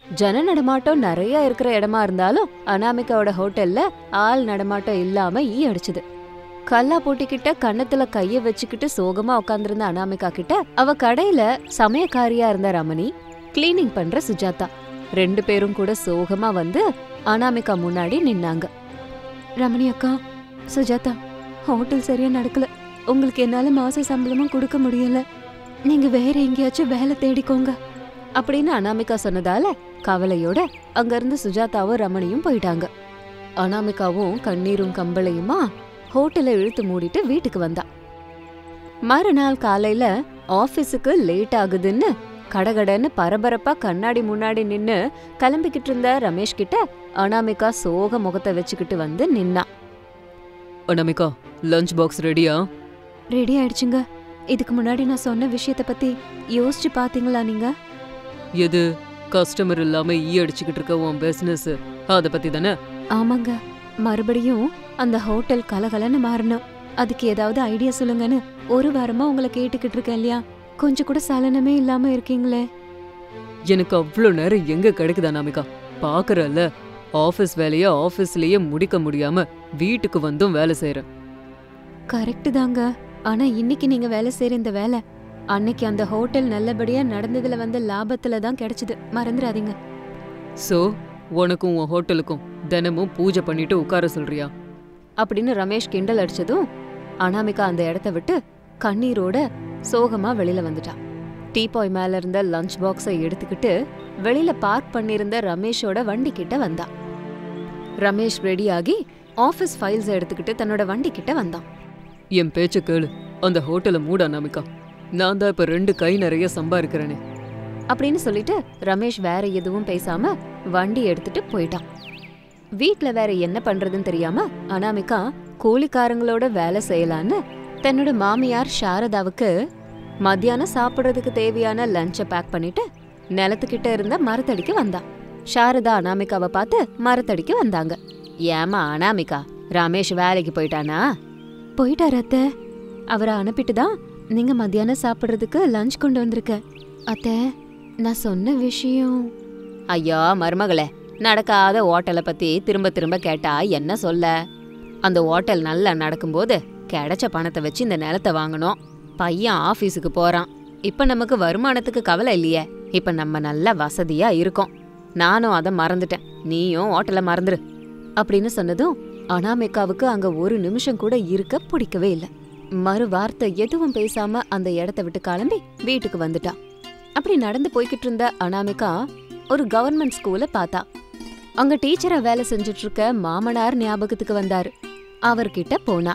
ஜன நடமாட்டம் நிறைய இருக்கிற இடமா இருந்தாலும் அனாமிகாவோட ஹோட்டல்ல ஆள் நடமாட்டம் இல்லாம ஈ அடிச்சுது கல்லா போட்டிக்கிட்ட கன்னத்துல கைய வச்சுக்கிட்டு சோகமா உட்கார்ந்திருந்த அனாமிகா கிட்ட அவ கடையில சமயக்காரியா இருந்த ரமணி கிளீனிங் பண்ற சுஜாதா ரெண்டு பேரும் கூட சோகமா வந்து அனாமிகா முன்னாடி நின்னாங்க ரமணி அக்கா சுஜாதா ஹோட்டல் சரியா நடக்கல உங்களுக்கு என்னால மாச சம்பளமும் கொடுக்க முடியல நீங்க வேற எங்கேயாச்சும் வேலை தேடிக்கோங்க அப்படின்னு அனாமிகா சொன்னதால கவலையோட அங்கிருந்து சுஜாதாவும் ரமணியும் போயிட்டாங்க அனாமிகாவும் கண்ணீரும் கம்பளையுமா ஹோட்டலை இழுத்து மூடிட்டு வீட்டுக்கு வந்தா மறுநாள் காலையில ஆபீஸுக்கு லேட் ஆகுதுன்னு கடகடன்னு பரபரப்பா கண்ணாடி முன்னாடி நின்னு கிளம்பிக்கிட்டு இருந்த ரமேஷ் கிட்ட அனாமிகா சோக முகத்தை வச்சுக்கிட்டு வந்து நின்னா அனாமிகா லஞ்ச் பாக்ஸ் ரெடியா ரெடி ஆயிடுச்சுங்க இதுக்கு முன்னாடி நான் சொன்ன விஷயத்த பத்தி யோசிச்சு பாத்தீங்களா நீங்க எது கஸ்டமர் இல்லாம ஈ அடிச்சுக்கிட்டு இருக்க உன் பிசினஸ் அத பத்தி தானே ஆமாங்க மறுபடியும் அந்த ஹோட்டல் கலகலன்னு மாறணும் அதுக்கு ஏதாவது ஐடியா சொல்லுங்கன்னு ஒரு வாரமா உங்களை கேட்டுக்கிட்டு இருக்கேன் இல்லையா கொஞ்சம் கூட சலனமே இல்லாம இருக்கீங்களே எனக்கு அவ்வளோ நேரம் எங்க கிடைக்குது அனாமிகா பாக்குறல்ல ஆபீஸ் வேலைய ஆபீஸ்லயே முடிக்க முடியாம வீட்டுக்கு வந்தும் வேலை செய்யறேன் கரெக்ட் தாங்க ஆனா இன்னைக்கு நீங்க வேலை செய்யற இந்த வேலை அன்னைக்கு அந்த ஹோட்டல் நல்லபடியா நடந்ததுல வந்த லாபத்துல தான் கிடைச்சது மறந்துடாதீங்க சோ உனக்கும் உன் ஹோட்டலுக்கும் தினமும் பூஜை பண்ணிட்டு உட்கார சொல்றியா அப்படின்னு ரமேஷ் கிண்டல் அடிச்சதும் அனாமிகா அந்த இடத்த விட்டு கண்ணீரோட சோகமா வெளியில வந்துட்டா டீபாய் மேல இருந்த லஞ்ச் பாக்ஸை எடுத்துக்கிட்டு வெளியில பார்க் பண்ணிருந்த ரமேஷோட வண்டி கிட்ட வந்தா ரமேஷ் ரெடியாகி ஆபீஸ் ஃபைல்ஸ் எடுத்துக்கிட்டு தன்னோட வண்டி கிட்ட வந்தான் என் பேச்ச கேளு அந்த ஹோட்டலை மூட அனாமிகா நான் தான் இப்ப ரெண்டு கை நிறைய சம்பாதிக்கிறேனே அப்படின்னு சொல்லிட்டு ரமேஷ் வேற எதுவும் பேசாம வண்டி எடுத்துட்டு போயிட்டான் வீட்ல வேற என்ன பண்றதுன்னு தெரியாம அனாமிகா கூலிக்காரங்களோட வேலை செய்யலான்னு தன்னோட மாமியார் சாரதாவுக்கு மத்தியானம் சாப்பிடுறதுக்கு தேவையான லஞ்சை பேக் பண்ணிட்டு நிலத்துக்கிட்ட இருந்த மரத்தடிக்கு வந்தா சாரதா அனாமிகாவை பார்த்து மரத்தடிக்கு வந்தாங்க ஏமா அனாமிகா ரமேஷ் வேலைக்கு போயிட்டானா போயிட்டாரு அத்தை அவரை அனுப்பிட்டு தான் நீங்க மத்தியானம் சாப்பிடுறதுக்கு லஞ்ச் கொண்டு வந்திருக்க அத்தை நான் சொன்ன விஷயம் ஐயோ மருமகளே நடக்காத ஹோட்டலை பத்தி திரும்ப திரும்ப கேட்டா என்ன சொல்ல அந்த ஹோட்டல் நல்லா நடக்கும்போது கிடைச்ச பணத்தை வச்சு இந்த நிலத்தை வாங்கணும் பையன் ஆபீஸுக்கு போறான் இப்ப நமக்கு வருமானத்துக்கு கவலை இல்லையே இப்ப நம்ம நல்ல வசதியா இருக்கோம் நானும் அதை மறந்துட்டேன் நீயும் ஹோட்டலை மறந்துரு அப்படின்னு சொன்னதும் அனாமிகாவுக்கு அங்க ஒரு நிமிஷம் கூட இருக்க பிடிக்கவே இல்லை மறு வார்த்தை எதுவும் பேசாம அந்த இடத்த விட்டு கிளம்பி வீட்டுக்கு வந்துட்டா அப்படி நடந்து போய்கிட்டு இருந்த அனாமிகா ஒரு கவர்மெண்ட் ஸ்கூல பார்த்தா அங்க டீச்சரா வேலை செஞ்சுட்டு இருக்க மாமனார் ஞாபகத்துக்கு வந்தாரு அவர்கிட்ட போனா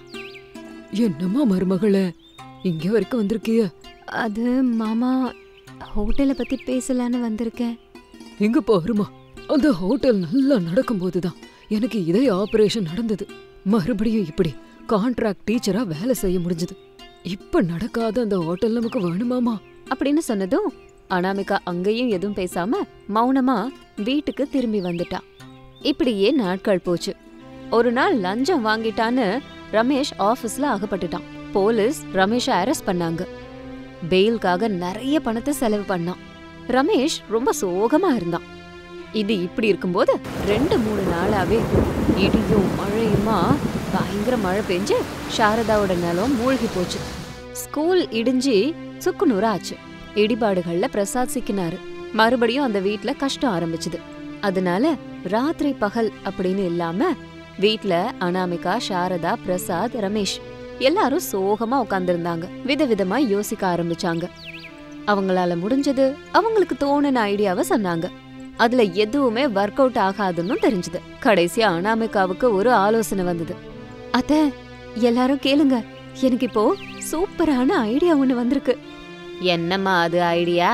என்னம்மா மருமகளே இங்க வரைக்கும் வந்திருக்கிய அது மாமா ஹோட்டலை பத்தி பேசலான்னு வந்திருக்கேன் இங்க பாருமா அந்த ஹோட்டல் நல்லா நடக்கும்போதுதான் எனக்கு இதய ஆபரேஷன் நடந்தது மறுபடியும் இப்படி கான்ட்ராக்ட் டீச்சரா வேலை செய்ய முடிஞ்சது இப்ப நடக்காத அந்த ஹோட்டல் நமக்கு வேணுமாமா அப்படின்னு சொன்னதும் அனாமிகா அங்கேயும் எதுவும் பேசாம மௌனமா வீட்டுக்கு திரும்பி வந்துட்டா இப்படியே நாட்கள் போச்சு ஒரு நாள் லஞ்சம் வாங்கிட்டான்னு ரமேஷ் ஆபீஸ்ல அகப்பட்டுட்டான் போலீஸ் ரமேஷை அரெஸ்ட் பண்ணாங்க பெயிலுக்காக நிறைய பணத்தை செலவு பண்ணான் ரமேஷ் ரொம்ப சோகமா இருந்தான் இது இப்படி இருக்கும்போது ரெண்டு மூணு நாளாவே இடியும் மழையுமா பயங்கர மழை பெஞ்சு சாரதாவோட நிலம் மூழ்கி போச்சு ஸ்கூல் இடிஞ்சு சுக்குநூறு ஆச்சு இடிபாடுகள்ல பிரசாத் சிக்கினாரு மறுபடியும் அந்த வீட்ல கஷ்டம் ஆரம்பிச்சுது அதனால ராத்திரி பகல் அப்படின்னு இல்லாம வீட்ல அனாமிகா சாரதா பிரசாத் ரமேஷ் எல்லாரும் சோகமா உட்கார்ந்திருந்தாங்க விதவிதமா யோசிக்க ஆரம்பிச்சாங்க அவங்களால முடிஞ்சது அவங்களுக்கு தோணுன ஐடியாவை சொன்னாங்க அதுல எதுவுமே ஒர்க் அவுட் ஆகாதுன்னு தெரிஞ்சது கடைசியா அனாமிகாவுக்கு ஒரு ஆலோசனை வந்தது அத்த எல்லாரும் கேளுங்க எனக்கு இப்போ சூப்பரான ஐடியா ஒண்ணு வந்திருக்கு என்னம்மா அது ஐடியா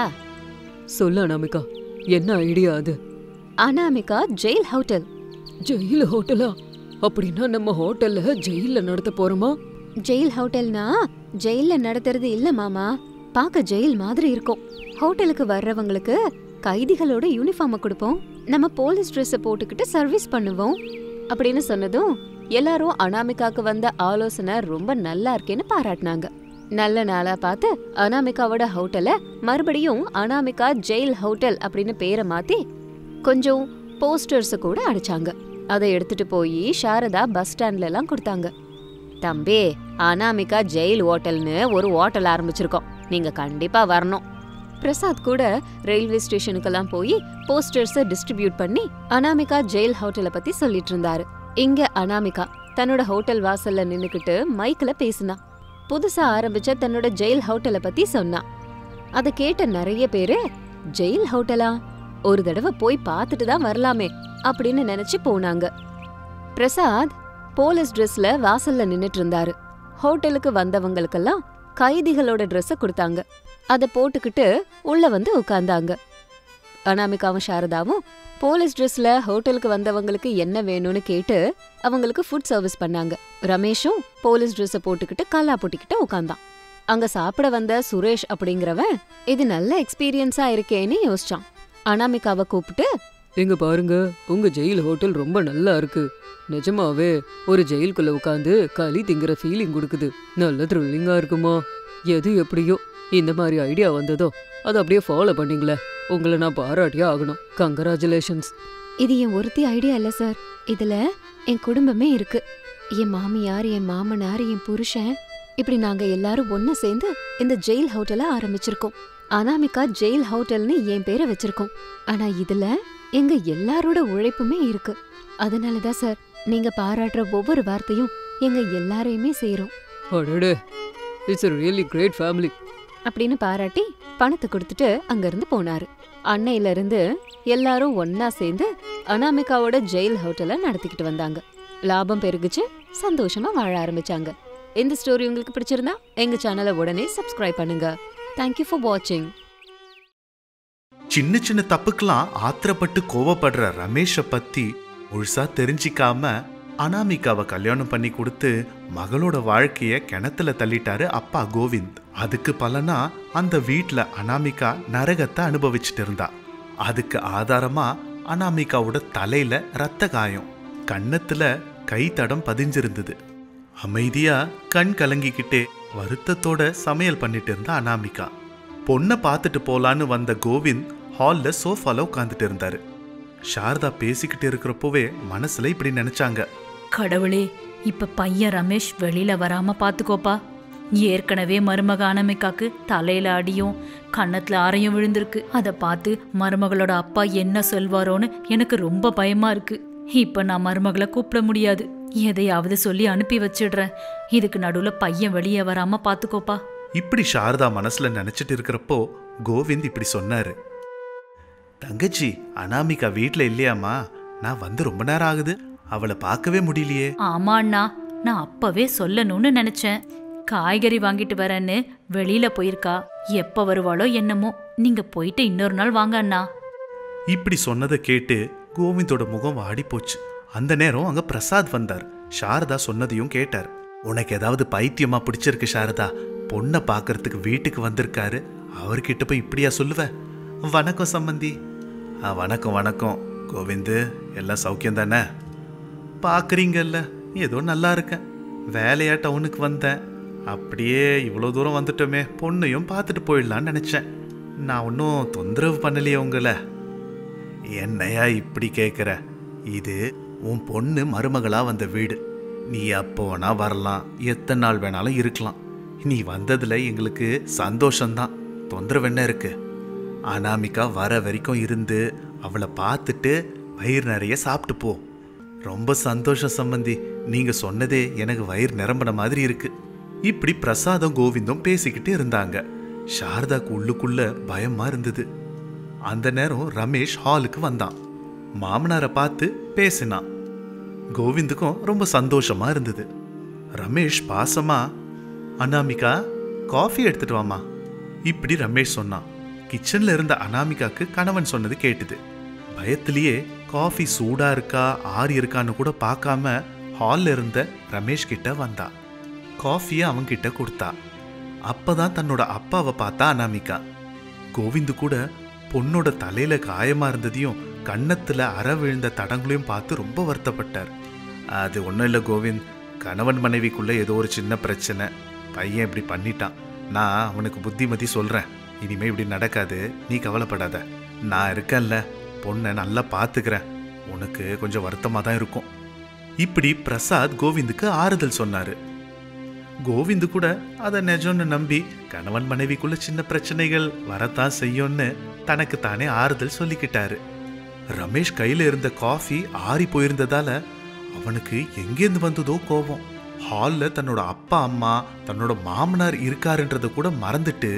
சொல்லு அனாமிகா என்ன ஐடியா அது அனாமிகா ஜெயில் ஹோட்டல் ஜெயில் ஹோட்டலா அப்படின்னா நம்ம ஹோட்டல்ல ஜெயில்ல நடத்த போறோமா ஜெயில் ஹோட்டல்னா ஜெயில்ல நடத்துறது இல்ல மாமா பார்க்க ஜெயில் மாதிரி இருக்கும் ஹோட்டலுக்கு வர்றவங்களுக்கு கைதிகளோட யூனிஃபார்மை கொடுப்போம் நம்ம போலீஸ் ட்ரெஸ்ஸை போட்டுக்கிட்டு சர்வீஸ் பண்ணுவோம் அப்படின்னு சொன்னதும் எல்லாரும் அனாமிகாக்கு வந்த ஆலோசனை ரொம்ப நல்லா இருக்கேன்னு பாராட்டினாங்க நல்ல நாளா பார்த்து அனாமிகாவோட ஹோட்டலை மறுபடியும் அனாமிகா ஜெயில் ஹோட்டல் அப்படின்னு பேரை மாத்தி கொஞ்சம் போஸ்டர்ஸ் கூட அடிச்சாங்க அதை எடுத்துட்டு போய் சாரதா பஸ் ஸ்டாண்ட்ல எல்லாம் கொடுத்தாங்க தம்பி அனாமிகா ஜெயில் ஹோட்டல்னு ஒரு ஹோட்டல் ஆரம்பிச்சிருக்கோம் நீங்க கண்டிப்பா வரணும் பிரசாத் கூட ரயில்வே ஸ்டேஷனுக்கெல்லாம் போய் போஸ்டர்ஸை டிஸ்ட்ரிபியூட் பண்ணி அனாமிகா ஜெயில் ஹோட்டலை பத்தி சொல்லிட்டு இருந்தாரு இங்க அனாமிகா தன்னோட ஹோட்டல் வாசல்ல நின்னுக்கிட்டு மைக்ல பேசினா புதுசா ஆரம்பிச்ச தன்னோட ஜெயில் ஹோட்டலை பத்தி சொன்னா அத கேட்ட நிறைய பேரு ஜெயில் ஹோட்டலா ஒரு தடவை போய் பார்த்துட்டு தான் வரலாமே அப்படின்னு நினைச்சு போனாங்க பிரசாத் போலீஸ் ட்ரெஸ்ல வாசல்ல நின்னுட்டு இருந்தாரு ஹோட்டலுக்கு வந்தவங்களுக்கெல்லாம் கைதிகளோட ட்ரெஸ்ஸ கொடுத்தாங்க அத போட்டுக்கிட்டு உள்ள வந்து உட்கார்ந்தாங்க அனாமிகாவும் சாரதாவும் போலீஸ் ட்ரெஸ்ல ஹோட்டலுக்கு வந்தவங்களுக்கு என்ன வேணும்னு கேட்டு அவங்களுக்கு ஃபுட் சர்வீஸ் பண்ணாங்க ரமேஷும் போலீஸ் ட்ரெஸ்ஸை போட்டுக்கிட்டு கல்லா போட்டுக்கிட்டு உட்கார்ந்தான் அங்க சாப்பிட வந்த சுரேஷ் அப்படிங்கிறவன் இது நல்ல எக்ஸ்பீரியன்ஸா இருக்கேன்னு யோசிச்சான் அனாமிகாவை கூப்பிட்டு எங்க பாருங்க உங்க ஜெயில் ஹோட்டல் ரொம்ப நல்லா இருக்கு நிஜமாவே ஒரு ஜெயிலுக்குள்ள உட்காந்து களி திங்கிற ஃபீலிங் கொடுக்குது நல்ல த்ரில்லிங்கா இருக்குமா எது எப்படியோ இந்த மாதிரி ஐடியா வந்ததோ அதை அப்படியே ஃபாலோ பண்ணீங்களே உங்களை நான் பாராட்டியே ஆகணும் கங்கராச்சுலேஷன்ஸ் இது என் ஒருத்தி ஐடியா இல்ல சார் இதுல என் குடும்பமே இருக்கு என் மாமியார் என் மாமனார் என் புருஷன் இப்படி நாங்க எல்லாரும் ஒண்ணு சேர்ந்து இந்த ஜெயில் ஹோட்டலை ஆரம்பிச்சிருக்கோம் அனாமிகா ஜெயில் ஹோட்டல்னு என் பேரை வச்சிருக்கோம் ஆனா இதுல எங்க எல்லாரோட உழைப்புமே இருக்கு அதனாலதான் சார் நீங்க பாராட்டுற ஒவ்வொரு வார்த்தையும் எங்க எல்லாரையுமே சேரும் அடடே இட்ஸ் ரியலி கிரேட் ஃபேமிலி அப்படின்னு பாராட்டி பணத்தை கொடுத்துட்டு அங்கிருந்து போனாரு அன்னையில இருந்து எல்லாரும் ஒன்னா சேர்ந்து அனாமிகாவோட ஜெயில் ஹோட்டலை நடத்திக்கிட்டு வந்தாங்க லாபம் பெருகுச்சு சந்தோஷமா வாழ ஆரம்பிச்சாங்க இந்த ஸ்டோரி உங்களுக்கு பிடிச்சிருந்தா எங்க சேனலை உடனே சப்ஸ்கிரைப் பண்ணுங்க தேங்க்யூ ஃபார் வாட்சிங் சின்ன சின்ன தப்புக்கெல்லாம் ஆத்திரப்பட்டு கோவப்படுற ரமேஷை பத்தி முழுசா தெரிஞ்சிக்காம அனாமிகாவை கல்யாணம் பண்ணி கொடுத்து மகளோட வாழ்க்கைய கிணத்துல தள்ளிட்டாரு அப்பா கோவிந்த் அதுக்கு பலனா அந்த வீட்ல அனாமிகா நரகத்தை அனுபவிச்சுட்டு இருந்தா அதுக்கு ஆதாரமா அனாமிகாவோட தலையில ரத்த காயம் கன்னத்துல கை தடம் பதிஞ்சிருந்தது அமைதியா கண் கலங்கிக்கிட்டே வருத்தத்தோட சமையல் பண்ணிட்டு இருந்தா அனாமிகா பொண்ணை பார்த்துட்டு போலான்னு வந்த கோவிந்த் ஹால்ல சோஃபால உட்காந்துட்டு இருந்தாரு சாரதா பேசிக்கிட்டு இருக்கிறப்போவே மனசுல இப்படி நினைச்சாங்க கடவுளே இப்ப பையன் ரமேஷ் வெளியில வராம பாத்துக்கோப்பா ஏற்கனவே மருமக அனமிக்காக்கு தலையில அடியும் கன்னத்துல அறையும் விழுந்திருக்கு அதை பார்த்து மருமகளோட அப்பா என்ன சொல்வாரோன்னு எனக்கு ரொம்ப பயமா இருக்கு இப்ப நான் மருமகளை கூப்பிட முடியாது எதையாவது சொல்லி அனுப்பி வச்சிடுறேன் இதுக்கு நடுவுல பையன் வெளியே வராம பாத்துக்கோப்பா இப்படி சாரதா மனசுல நினைச்சிட்டு இருக்கிறப்போ கோவிந்த் இப்படி சொன்னாரு தங்கச்சி அனாமிகா வீட்ல இல்லையாம்மா நான் வந்து ரொம்ப நேரம் ஆகுது அவளை பார்க்கவே முடியலையே ஆமா அண்ணா நான் அப்பவே சொல்லணும்னு நினைச்சேன் காய்கறி வாங்கிட்டு வரேன்னு வெளியில போயிருக்கா எப்ப வருவாளோ என்னமோ நீங்க போயிட்டு இன்னொரு நாள் வாங்க அண்ணா இப்படி சொன்னதை கேட்டு கோவிந்தோட முகம் வாடி போச்சு அந்த நேரம் அங்க பிரசாத் வந்தார் சாரதா சொன்னதையும் கேட்டார் உனக்கு ஏதாவது பைத்தியமா பிடிச்சிருக்கு சாரதா பொண்ணை பார்க்கறதுக்கு வீட்டுக்கு வந்திருக்காரு அவர்கிட்ட போய் இப்படியா சொல்லுவ வணக்கம் சம்பந்தி "ஆ, வணக்கம் வணக்கம் கோவிந்து எல்லாம் சௌக்கியம் தானே பார்க்குறீங்கல்ல ஏதோ நல்லா இருக்கேன் வேலையா டவுனுக்கு வந்தேன் அப்படியே இவ்வளோ தூரம் வந்துட்டோமே பொண்ணையும் பார்த்துட்டு போயிடலான்னு நினச்சேன் நான் ஒன்றும் தொந்தரவு பண்ணலையே உங்களை என்னையா இப்படி கேட்குற இது உன் பொண்ணு மருமகளா வந்த வீடு நீ அப்போ வேணா வரலாம் எத்தனை நாள் வேணாலும் இருக்கலாம் நீ வந்ததுல எங்களுக்கு சந்தோஷம்தான் தொந்தரவு என்ன இருக்கு அனாமிகா வர வரைக்கும் இருந்து அவளை பார்த்துட்டு வயிறு நிறைய சாப்பிட்டு போ ரொம்ப சந்தோஷம் சம்பந்தி நீங்க சொன்னதே எனக்கு வயிறு நிரம்பின மாதிரி இருக்கு இப்படி பிரசாதம் கோவிந்தும் பேசிக்கிட்டு இருந்தாங்க சாரதாக்கு உள்ளுக்குள்ள பயமா இருந்தது அந்த நேரம் ரமேஷ் ஹாலுக்கு வந்தான் மாமனாரை பார்த்து பேசினான் கோவிந்துக்கும் ரொம்ப சந்தோஷமா இருந்தது ரமேஷ் பாசமா அனாமிகா காஃபி எடுத்துட்டு வாமா இப்படி ரமேஷ் சொன்னான் கிச்சன்ல இருந்த அனாமிகாக்கு கணவன் சொன்னது கேட்டுது பயத்திலேயே காஃபி சூடா இருக்கா ஆறி இருக்கான்னு கூட பார்க்காம ஹால்ல இருந்த ரமேஷ் கிட்ட வந்தா காஃபியை அவன்கிட்ட கொடுத்தா அப்பதான் தன்னோட அப்பாவை பார்த்தா அனாமிகா கோவிந்து கூட பொண்ணோட தலையில காயமா இருந்ததையும் கன்னத்துல அற விழுந்த தடங்களையும் பார்த்து ரொம்ப வருத்தப்பட்டார் அது ஒன்றும் இல்லை கோவிந்த் கணவன் மனைவிக்குள்ள ஏதோ ஒரு சின்ன பிரச்சனை பையன் இப்படி பண்ணிட்டான் நான் அவனுக்கு புத்திமதி சொல்றேன் இனிமே இப்படி நடக்காது நீ கவலைப்படாத நான் இருக்கேன்ல பொண்ணை நல்லா பார்த்துக்கிறேன் உனக்கு கொஞ்சம் வருத்தமாக தான் இருக்கும் இப்படி பிரசாத் கோவிந்துக்கு ஆறுதல் சொன்னாரு கோவிந்து கூட அதை நிஜம்னு நம்பி கணவன் மனைவிக்குள்ள சின்ன பிரச்சனைகள் வரத்தான் செய்யும்னு தனக்கு தானே ஆறுதல் சொல்லிக்கிட்டாரு ரமேஷ் கையில இருந்த காஃபி ஆறி போயிருந்ததால அவனுக்கு எங்கேருந்து வந்ததோ கோபம் ஹால்ல தன்னோட அப்பா அம்மா தன்னோட மாமனார் இருக்காருன்றத கூட மறந்துட்டு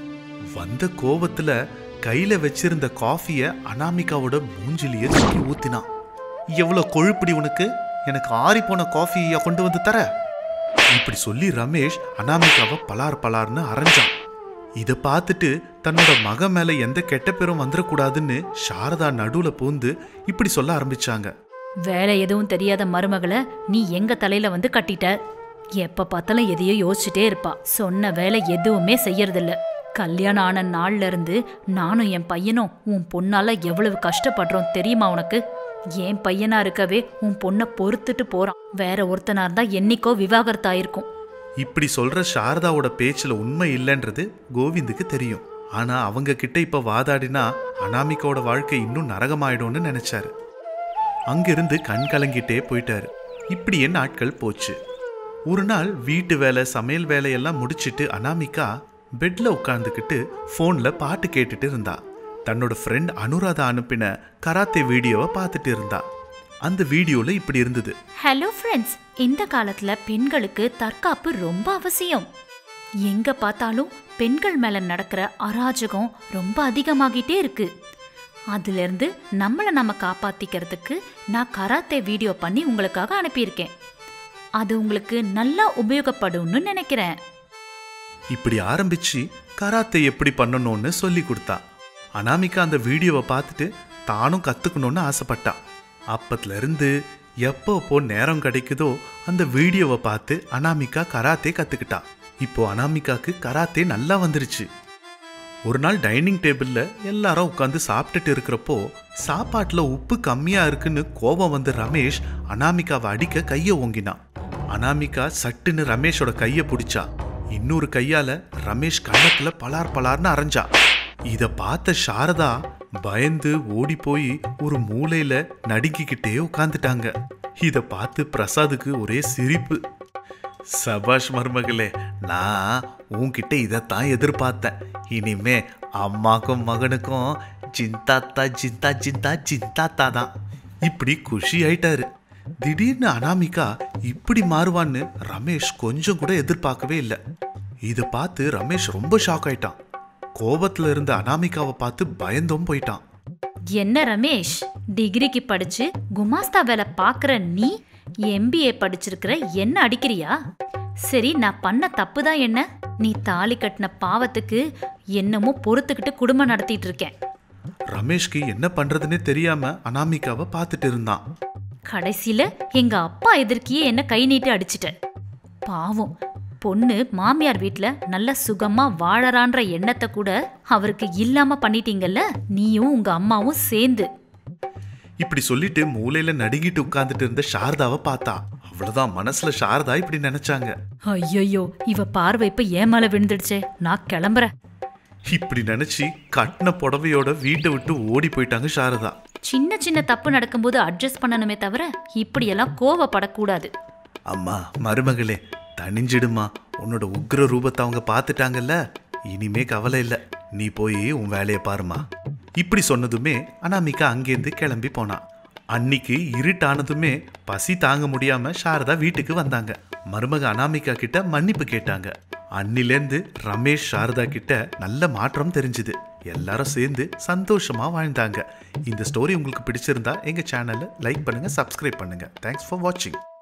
வந்த கோபத்துல கையில வச்சிருந்த காஃபிய அனாமிகாவோட மூஞ்சிலேயே தூக்கி ஊத்தினான் எவ்வளவு கொழுப்படி உனக்கு எனக்கு ஆறி போன காஃபியை கொண்டு வந்து தர இப்படி சொல்லி ரமேஷ் அனாமிகாவை பலார் பலார்னு அரைஞ்சான் இதை பார்த்துட்டு தன்னோட மக மேல எந்த கெட்ட பேரும் வந்துடக்கூடாதுன்னு சாரதா நடுவுல பூந்து இப்படி சொல்ல ஆரம்பிச்சாங்க வேலை எதுவும் தெரியாத மருமகளை நீ எங்க தலையில வந்து கட்டிட்ட எப்ப பார்த்தாலும் எதையோ யோசிச்சுட்டே இருப்பா சொன்ன வேலை எதுவுமே செய்யறதில்ல கல்யாணம் ஆன நாள்ல இருந்து நானும் என் பையனும் உன் பொண்ணால எவ்வளவு கஷ்டப்படுறோம் தெரியுமா உனக்கு என் பையனா இருக்கவே உன் பொண்ணை பொறுத்துட்டு போறான் வேற ஒருத்தனா இருந்தா என்னைக்கோ விவாகரத்தாயிருக்கும் இப்படி சொல்ற சாரதாவோட பேச்சுல உண்மை இல்லைன்றது கோவிந்துக்கு தெரியும் ஆனா அவங்க கிட்ட இப்ப வாதாடினா அனாமிகாவோட வாழ்க்கை இன்னும் நரகமாயிடும்னு நினைச்சாரு அங்கிருந்து கண் கலங்கிட்டே போயிட்டாரு இப்படியே நாட்கள் போச்சு ஒரு நாள் வீட்டு வேலை சமையல் வேலையெல்லாம் முடிச்சிட்டு அனாமிகா பெட்ல உட்கார்ந்துக்கிட்டு ஃபோன்ல பாட்டு கேட்டுட்டு இருந்தா தன்னோட ஃப்ரெண்ட் அனுராதா அனுப்பின கராத்தே வீடியோவை பார்த்துட்டு இருந்தா அந்த வீடியோல இப்படி இருந்தது ஹலோ ஃப்ரெண்ட்ஸ் இந்த காலத்துல பெண்களுக்கு தற்காப்பு ரொம்ப அவசியம் எங்க பார்த்தாலும் பெண்கள் மேல நடக்கிற அராஜகம் ரொம்ப அதிகமாகிட்டே இருக்கு அதுல இருந்து நம்மளை நம்ம காப்பாத்திக்கிறதுக்கு நான் கராத்தே வீடியோ பண்ணி உங்களுக்காக அனுப்பியிருக்கேன் அது உங்களுக்கு நல்லா உபயோகப்படும்னு நினைக்கிறேன் இப்படி ஆரம்பிச்சு கராத்தே எப்படி பண்ணணும்னு சொல்லி கொடுத்தா அனாமிகா அந்த வீடியோவை பார்த்துட்டு தானும் கத்துக்கணும்னு ஆசைப்பட்டா அப்பத்துல இருந்து எப்போ அப்போ நேரம் கிடைக்குதோ அந்த வீடியோவை பார்த்து அனாமிகா கராத்தே கத்துக்கிட்டா இப்போ அனாமிகாக்கு கராத்தே நல்லா வந்துருச்சு ஒரு நாள் டைனிங் டேபிள்ல எல்லாரும் உட்காந்து சாப்பிட்டுட்டு இருக்கிறப்போ சாப்பாட்டுல உப்பு கம்மியா இருக்குன்னு கோபம் வந்து ரமேஷ் அனாமிகாவை அடிக்க கையை ஓங்கினான் அனாமிகா சட்டுன்னு ரமேஷோட கையை பிடிச்சா இன்னொரு கையால ரமேஷ் கண்ணத்துல பலார் பலார்னு அரைஞ்சா இத பார்த்த சாரதா பயந்து ஓடி போய் ஒரு மூலையில நடுங்கிக்கிட்டே உட்காந்துட்டாங்க இத பார்த்து பிரசாதுக்கு ஒரே சிரிப்பு சபாஷ் மருமகளே நான் உன்கிட்ட இதைத்தான் எதிர்பார்த்தேன் இனிமே அம்மாக்கும் மகனுக்கும் ஜிந்தாத்தா ஜிந்தா ஜிந்தா ஜிந்தாத்தா தான் இப்படி குஷி ஆயிட்டாரு திடீர்னு அனாமிகா இப்படி மாறுவான்னு ரமேஷ் கொஞ்சம் கூட எதிர்பார்க்கவே இல்லை இதை பார்த்து ரமேஷ் ரொம்ப ஷாக் ஆயிட்டான் கோபத்துல இருந்த அனாமிகாவை பார்த்து பயந்தும் போயிட்டான் என்ன ரமேஷ் டிகிரிக்கு படிச்சு குமாஸ்தா வேலை பார்க்குற நீ எம்பிஏ படிச்சிருக்கிற என்ன அடிக்கிறியா சரி நான் பண்ண தப்பு தான் என்ன நீ தாலி கட்டின பாவத்துக்கு என்னமோ பொறுத்துக்கிட்டு குடும்பம் நடத்திட்டு இருக்கேன் ரமேஷ்க்கு என்ன பண்றதுன்னே தெரியாம அனாமிகாவை பார்த்துட்டு இருந்தான் கடைசியில எங்க அப்பா எதிர்க்கியே என்ன கை நீட்டி அடிச்சிட்ட பாவம் பொண்ணு மாமியார் வீட்ல நல்ல சுகமா வாழறான்ற எண்ணத்தை கூட அவருக்கு இல்லாம பண்ணிட்டீங்கல்ல நீயும் உங்க அம்மாவும் சேர்ந்து இப்படி சொல்லிட்டு மூலையில நடுங்கிட்டு உட்கார்ந்துட்டு இருந்த சாரதாவை பார்த்தா அவ்வளவுதான் மனசுல சாரதா இப்படி நினைச்சாங்க ஐயோ இவ பார்வை இப்ப ஏன் மேல விழுந்துடுச்சே நான் கிளம்புறேன் இப்படி நினைச்சு கட்டின புடவையோட வீட்டை விட்டு ஓடி போயிட்டாங்க சாரதா சின்ன சின்ன தப்பு நடக்கும்போது அட்ஜஸ்ட் பண்ணணுமே தவிர இப்படியெல்லாம் கோவப்படக்கூடாது அம்மா மருமகளே தனிஞ்சிடுமா உன்னோட உக்ர ரூபத்தை அவங்க பார்த்துட்டாங்கல்ல இனிமே கவலை இல்ல நீ போய் உன் வேலையை பாருமா இப்படி சொன்னதுமே அனாமிகா அங்கேருந்து கிளம்பி போனா அன்னிக்கு இருட்டானதுமே பசி தாங்க முடியாம சாரதா வீட்டுக்கு வந்தாங்க மருமக அனாமிகா கிட்ட மன்னிப்பு கேட்டாங்க அன்னிலேருந்து ரமேஷ் சாரதா கிட்ட நல்ல மாற்றம் தெரிஞ்சுது எல்லாரும் சேர்ந்து சந்தோஷமா வாழ்ந்தாங்க இந்த ஸ்டோரி உங்களுக்கு பிடிச்சிருந்தா எங்க சேனலை லைக் பண்ணுங்க சப்ஸ்கிரைப் பண்ணுங்க தேங்க்ஸ் ஃபார் வாட்சிங்